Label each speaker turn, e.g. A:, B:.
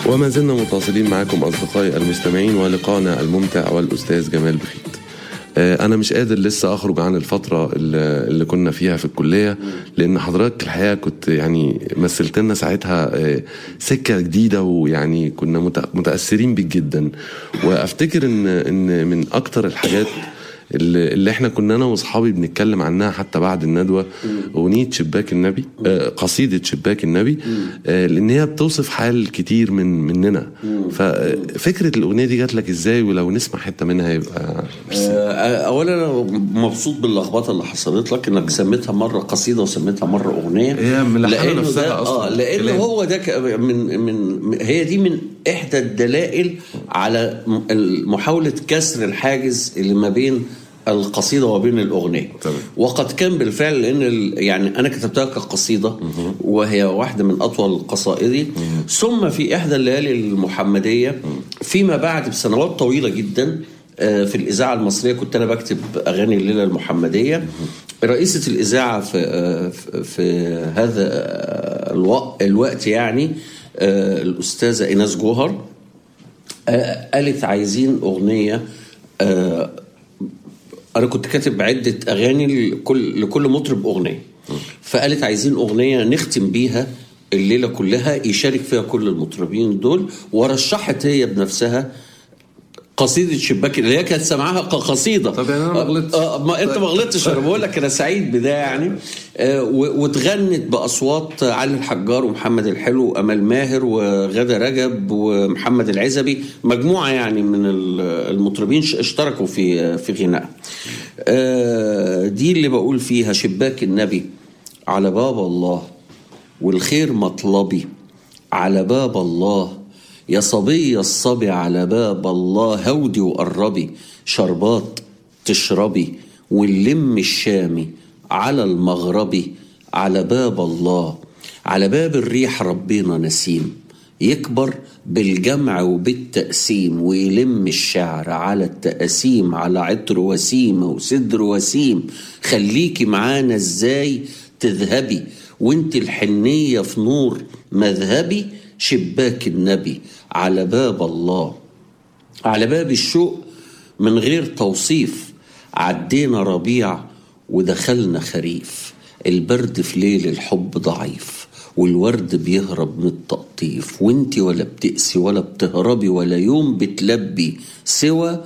A: وما زلنا متواصلين معكم أصدقائي المستمعين ولقاءنا الممتع والأستاذ جمال بخيت آه، أنا مش قادر لسه أخرج عن الفترة اللي اللي كنا فيها في الكلية لأن حضرتك الحقيقة كنت يعني مثلت لنا ساعتها آه، سكة جديدة ويعني كنا مت- متأثرين بيك جدا وأفتكر إن إن من أكتر الحاجات اللي اللي احنا كنا انا واصحابي بنتكلم عنها حتى بعد الندوه اغنيه شباك النبي آه قصيده شباك النبي آه لان هي بتوصف حال كتير من مننا ففكره الاغنيه دي جات لك ازاي ولو نسمع حته منها يبقى
B: آه، اولا انا مبسوط باللخبطه اللي حصلت لك انك سميتها مره قصيده وسميتها مره اغنيه
A: هي ملحنة
B: لانه
A: نفسها
B: ده
A: أصلاً.
B: اه لانه
A: كلام.
B: هو ده ك- من من هي دي من احدى الدلائل على م- محاوله كسر الحاجز اللي ما بين القصيده وبين الاغنيه
A: تمام.
B: وقد كان بالفعل لان ال- يعني انا كتبتها كقصيده وهي واحده من اطول قصائدي ثم في احدى الليالي المحمديه فيما بعد بسنوات طويله جدا آه، في الاذاعه المصريه كنت انا بكتب اغاني الليله المحمديه رئيسه الاذاعه في آه، في- في هذا آه، الوق- الوقت يعني آه، الاستاذه ايناس جوهر آه، قالت عايزين اغنيه آه، انا كنت كاتب عده اغاني لكل لكل مطرب اغنيه فقالت عايزين اغنيه نختم بيها الليله كلها يشارك فيها كل المطربين دول ورشحت هي بنفسها قصيدة شباك اللي هي كانت سامعاها كقصيدة
A: طب يعني أنا ما غلطتش.
B: آه ما أنت ما غلطتش أنا بقول لك أنا سعيد بده يعني آه و- واتغنت بأصوات علي الحجار ومحمد الحلو وأمل ماهر وغادة رجب ومحمد العزبي مجموعة يعني من ال- المطربين ش- اشتركوا في في غناء آه دي اللي بقول فيها شباك النبي على باب الله والخير مطلبي على باب الله يا صبي الصبي على باب الله هودي وقربي شربات تشربي واللم الشامي على المغربي على باب الله على باب الريح ربنا نسيم يكبر بالجمع وبالتقسيم ويلم الشعر على التقاسيم على عطر وسيمة وصدر وسيم خليكي معانا ازاي تذهبي وانت الحنية في نور مذهبي شباك النبي على باب الله على باب الشوق من غير توصيف عدينا ربيع ودخلنا خريف البرد في ليل الحب ضعيف والورد بيهرب من التقطيف وانتي ولا بتقسي ولا بتهربي ولا يوم بتلبي سوى